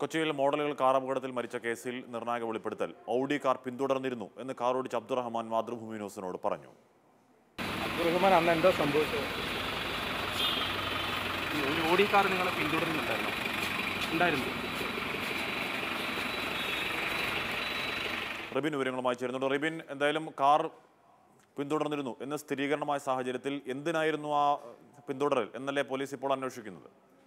കൊച്ചിയിൽ മോഡലുകൾ കാർ അപകടത്തിൽ മരിച്ച കേസിൽ നിർണായക വെളിപ്പെടുത്തൽ ഔഡി കാർ പിന്തുടർന്നിരുന്നു എന്ന് കാർ ഓടിച്ച അബ്ദുറഹ്മാൻ മാതൃഭൂമി ന്യൂസിനോട് പറഞ്ഞു അബ്ദുറഹ്മാൻ അന്ന് എന്താ സംഭവിച്ചത് ഈ ഒരു ഓടി കാർ നിങ്ങളെ പിന്തുടരുന്നുണ്ടായിരുന്നു ഉണ്ടായിരുന്നു റിബിൻ വിവരങ്ങളുമായി ചേരുന്നുണ്ട് റിബിൻ എന്തായാലും കാർ പിന്തുടർന്നിരുന്നു എന്ന സ്ഥിരീകരണമായ സാഹചര്യത്തിൽ എന്തിനായിരുന്നു ആ പിന്തുടരൽ എന്നല്ലേ പോലീസ് ഇപ്പോൾ അന്വേഷിക്കുന്നത്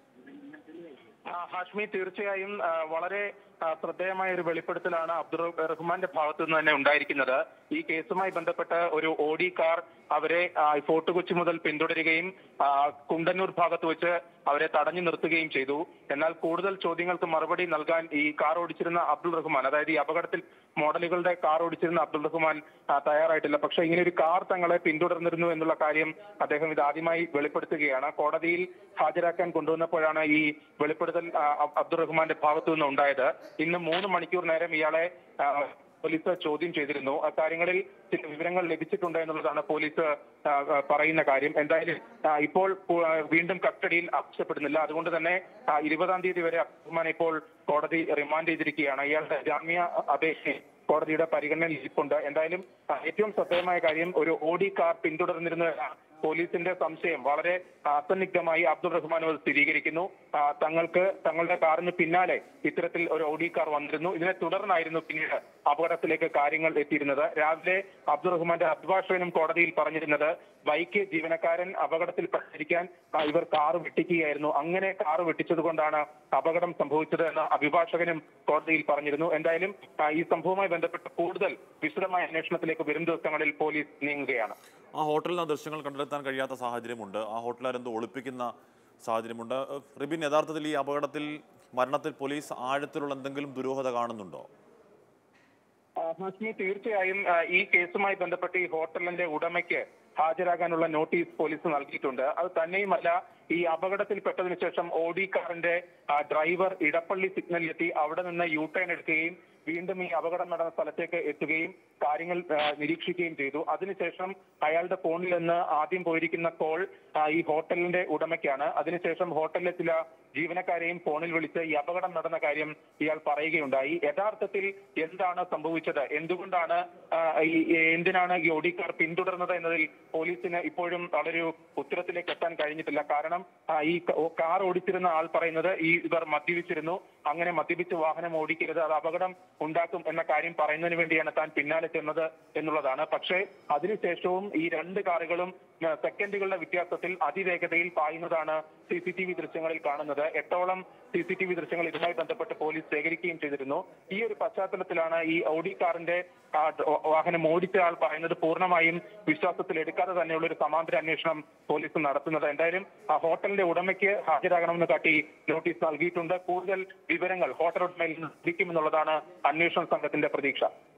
ആ, ഹാഷ്മി തീർച്ചയായും ആ, വളരെ ആ, ശ്രദ്ധേയമായ ഒരു വെളിപ്പെടുത്തലാണ് അബ്ദുൾ റഹ്മാന്റെ ഭാഗത്തു നിന്ന് തന്നെ ഉണ്ടായിരിക്കുന്നത് ഈ കേസുമായി ബന്ധപ്പെട്ട് ഒരു ഓഡി കാർ അവരെ ആ, ഫോർട്ട് കൊച്ചി മുതൽ പിന്തുടരുകയും ആ, കുണ്ടന്നൂർ ഭാഗത്ത് വെച്ച് അവരെ തടഞ്ഞു നിർത്തുകയും ചെയ്തു എന്നാൽ കൂടുതൽ ചോദ്യങ്ങൾക്ക് മറുപടി നൽകാൻ ഈ കാർ ഓടിച്ചിരുന്ന അബ്ദുൾ റഹ്മാൻ അതായത് ഈ അപകടത്തിൽ മോഡലുകളുടെ കാർ ഓടിച്ചിരുന്ന അബ്ദുൾ റഹ്മാൻ ആ, തയ്യാറായിട്ടില്ല പക്ഷെ ഇങ്ങനെ ഒരു കാർ തങ്ങളെ പിന്തുടർന്നിരുന്നു എന്നുള്ള കാര്യം അദ്ദേഹം ഇത് ആദ്യമായി വെളിപ്പെടുത്തുകയാണ് കോടതിയിൽ ഹാജരാക്കാൻ കൊണ്ടുവന്നപ്പോഴാണ് ഈ വെളിപ്പെടുത്തൽ ആ, അബ്- അബ്ദുൾ റഹ്മാന്റെ ഭാഗത്തു നിന്ന് ഉണ്ടായത് ഇന്ന് മൂന്ന് മണിക്കൂർ നേരം ഇയാളെ ആ, പോലീസ് ചോദ്യം ചെയ്തിരുന്നു അക്കാര്യങ്ങളിൽ ചില വിവരങ്ങൾ ലഭിച്ചിട്ടുണ്ട് എന്നുള്ളതാണ് പോലീസ് ആ, ആ, പറയുന്ന കാര്യം എന്തായാലും ആ, ഇപ്പോൾ പു- ആ, വീണ്ടും കസ്റ്റഡിയിൽ ആവശ്യപ്പെടുന്നില്ല അതുകൊണ്ട് തന്നെ ആ, ഇരുപതാം തീയതി വരെ അബ്ദുൾ റഹ്മാനെ ഇപ്പോൾ കോടതി റിമാൻഡ് ചെയ്തിരിക്കുകയാണ് ഇയാളുടെ ജാമ്യ അപേക്ഷ കോടതിയുടെ പരിഗണനയിൽ ഇരിപ്പുണ്ട് എന്തായാലും ആ, ഏറ്റവും ശ്രദ്ധേയമായ കാര്യം ഒരു ഓഡി കാർ പിന്തുടർന്നിരുന്ന പോലീസിന്റെ സംശയം വളരെ അസന്നിഗ്ധമായി അബ്ദുൾ റഹ്മാൻ അത് സ്ഥിരീകരിക്കുന്നു ആ, തങ്ങൾക്ക് തങ്ങളുടെ കാറിന് പിന്നാലെ ഇത്തരത്തിൽ ഒരു ഓഡി കാർ വന്നിരുന്നു ഇതിനെ തുടർന്നായിരുന്നു പിന്നീട് അപകടത്തിലേക്ക് കാര്യങ്ങൾ എത്തിയിരുന്നത് രാവിലെ അബ്ദുൾ റഹ്മാന്റെ അഭിഭാഷകനും കോടതിയിൽ പറഞ്ഞിരുന്നത് ബൈക്ക് ജീവനക്കാരൻ അപകടത്തിൽപ്പെട്ടിരിക്കാൻ ആ, ഇവർ കാർ വെട്ടിക്കുകയായിരുന്നു അങ്ങനെ കാർ വെട്ടിച്ചത് കൊണ്ടാണ് അപകടം സംഭവിച്ചത് എന്ന് അഭിഭാഷകനും കോടതിയിൽ പറഞ്ഞിരുന്നു എന്തായാലും ആ, ഈ സംഭവവുമായി ബന്ധപ്പെട്ട് കൂടുതൽ വിശദമായ അന്വേഷണത്തിലേക്ക് വരും ദിവസങ്ങളിൽ പോലീസ് നീങ്ങുകയാണ് ആ ഹോട്ടലിൽ ആ ദൃശ്യങ്ങൾ കണ്ടെത്താൻ കഴിയാത്ത സാഹചര്യമുണ്ട് ആ ഹോട്ടലുകാരെന്തോ ഒളിപ്പിക്കുന്ന സാഹചര്യമുണ്ട് ഏഹ്, റിബിൻ യഥാർത്ഥത്തിൽ ഈ അപകടത്തിൽ മരണത്തിൽ പോലീസ് ആഴത്തിലുള്ള എന്തെങ്കിലും ദുരൂഹത കാണുന്നുണ്ടോ ആ, ഹാഷ്മി തീർച്ചയായും ആ, ഈ കേസുമായി ബന്ധപ്പെട്ട് ഈ ഹോട്ടലിന്റെ ഉടമയ്ക്ക് ഹാജരാകാനുള്ള നോട്ടീസ് പോലീസ് നൽകിയിട്ടുണ്ട് അത് തന്നെയുമല്ല ഈ അപകടത്തിൽപ്പെട്ടതിനു ശേഷം ഓഡി കാറിന്റെ ആ, ഡ്രൈവർ ഇടപ്പള്ളി സിഗ്നലിലെത്തി അവിടെ നിന്ന് യു ടേൺ എടുക്കുകയും വീണ്ടും ഈ അപകടം നടന്ന സ്ഥലത്തേക്ക് എത്തുകയും കാര്യങ്ങൾ ആ, നിരീക്ഷിക്കുകയും ചെയ്തു അതിനുശേഷം അയാളുടെ ഫോണിൽ നിന്ന് ആദ്യം പോയിരിക്കുന്ന കോൾ ആ, ഈ ഹോട്ടലിന്റെ ഉടമയ്ക്കാണ് അതിനുശേഷം ഹോട്ടലിലെ ചില ജീവനക്കാരെയും ഫോണിൽ വിളിച്ച് ഈ അപകടം നടന്ന കാര്യം ഇയാൾ പറയുകയുണ്ടായി യഥാർത്ഥത്തിൽ എന്താണ് സംഭവിച്ചത് എന്തുകൊണ്ടാണ് ആ, ഈ എന്തിനാണ് ഈ ഓഡിക്കാർ പിന്തുടർന്നത് എന്നതിൽ പോലീസിന് ഇപ്പോഴും വളരെ ഉത്തരത്തിലേക്ക് എത്താൻ കഴിഞ്ഞിട്ടില്ല കാരണം ആ, ഈ ക- കാർ ഓടിച്ചിരുന്ന ആൾ പറയുന്നത് ഈ ഇവർ മദ്യപിച്ചിരുന്നു അങ്ങനെ മദ്യപിച്ച് വാഹനം ഓടിക്കരുത് അത് അപകടം ഉണ്ടാക്കും എന്ന കാര്യം പറയുന്നതിന് വേണ്ടിയാണ് താൻ പിന്നാലെ ചെന്നത് എന്നുള്ളതാണ് പക്ഷേ അതിനുശേഷവും ഈ രണ്ട് കാറുകളും ആ, സെക്കൻഡുകളുടെ വ്യത്യാസത്തിൽ അതിവേഗതയിൽ പായുന്നതാണ് സി സി ടി വി ദൃശ്യങ്ങളിൽ കാണുന്നത് എട്ടോളം സി സി ടി വി ദൃശ്യങ്ങൾ ഇതുമായി ബന്ധപ്പെട്ട് പോലീസ് ശേഖരിക്കുകയും ചെയ്തിരുന്നു ഈ ഒരു പശ്ചാത്തലത്തിലാണ് ഈ ഓഡി കാറിന്റെ ആ, ഡ- വാഹനം ഓടിച്ച ആൾ പറയുന്നത് പൂർണ്ണമായും വിശ്വാസത്തിൽ എടുക്കാതെ തന്നെയുള്ള ഒരു സമാന്തര അന്വേഷണം പോലീസ് നടത്തുന്നത് എന്തായാലും ആ ഹോട്ടലിന്റെ ഉടമയ്ക്ക് ഹാജരാകണമെന്ന് കാട്ടി നോട്ടീസ് നൽകിയിട്ടുണ്ട് കൂടുതൽ വിവരങ്ങൾ ഹോട്ടൽ ഉടമയിൽ നിന്ന് ലഭിക്കുമെന്നുള്ളതാണ് അന്വേഷണ സംഘത്തിന്റെ പ്രതീക്ഷ